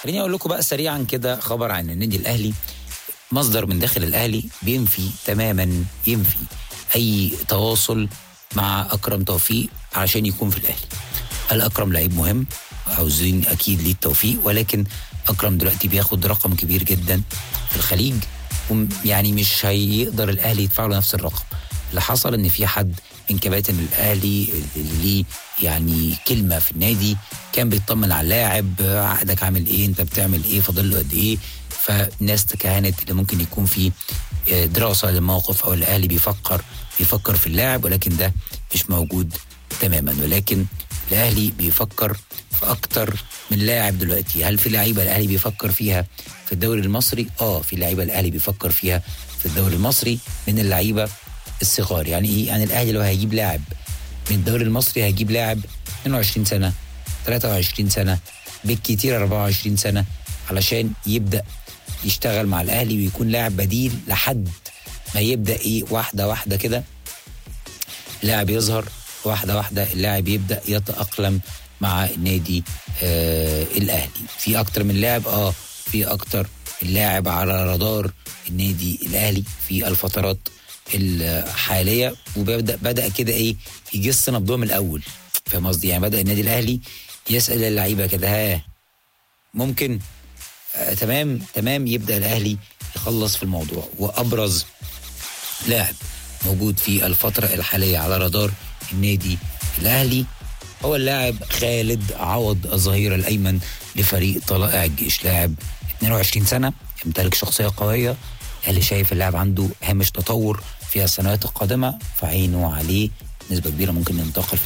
خليني اقول لكم بقى سريعا كده خبر عن النادي الاهلي مصدر من داخل الاهلي بينفي تماما ينفي اي تواصل مع اكرم توفيق عشان يكون في الاهلي قال اكرم لعيب مهم عاوزين اكيد ليه التوفيق ولكن اكرم دلوقتي بياخد رقم كبير جدا في الخليج يعني مش هيقدر الاهلي يدفع له نفس الرقم اللي حصل ان في حد من كباتن الاهلي اللي ليه يعني كلمه في النادي كان بيطمن على اللاعب عقدك عامل ايه انت بتعمل ايه فاضل له قد ايه فناس تكهنت اللي ممكن يكون في دراسه للموقف او الاهلي بيفكر بيفكر في اللاعب ولكن ده مش موجود تماما ولكن الاهلي بيفكر في اكتر من لاعب دلوقتي هل في لعيبه الاهلي بيفكر فيها في الدوري المصري اه في لعيبه الاهلي بيفكر فيها في الدوري المصري من اللعيبه الصغار يعني ايه يعني الاهلي لو هيجيب لاعب من الدوري المصري هيجيب لاعب 22 سنه 23 سنه بالكتير 24 سنه علشان يبدا يشتغل مع الاهلي ويكون لاعب بديل لحد ما يبدا ايه واحده واحده كده لاعب يظهر واحده واحده اللاعب يبدا يتاقلم مع النادي آه الاهلي في اكتر من لاعب اه في اكتر اللاعب على رادار النادي الاهلي في الفترات الحاليه وبدا بدا كده ايه يجس نبضهم الاول فاهم قصدي يعني بدا النادي الاهلي يسال اللعيبه كده ها ممكن آه تمام تمام يبدا الاهلي يخلص في الموضوع وابرز لاعب موجود في الفتره الحاليه على رادار النادي الاهلي هو اللاعب خالد عوض الظهير الايمن لفريق طلائع الجيش لاعب 22 سنه يمتلك شخصيه قويه اللي شايف اللاعب عنده هامش تطور في السنوات القادمه فعينه عليه نسبه كبيره ممكن ينتقل في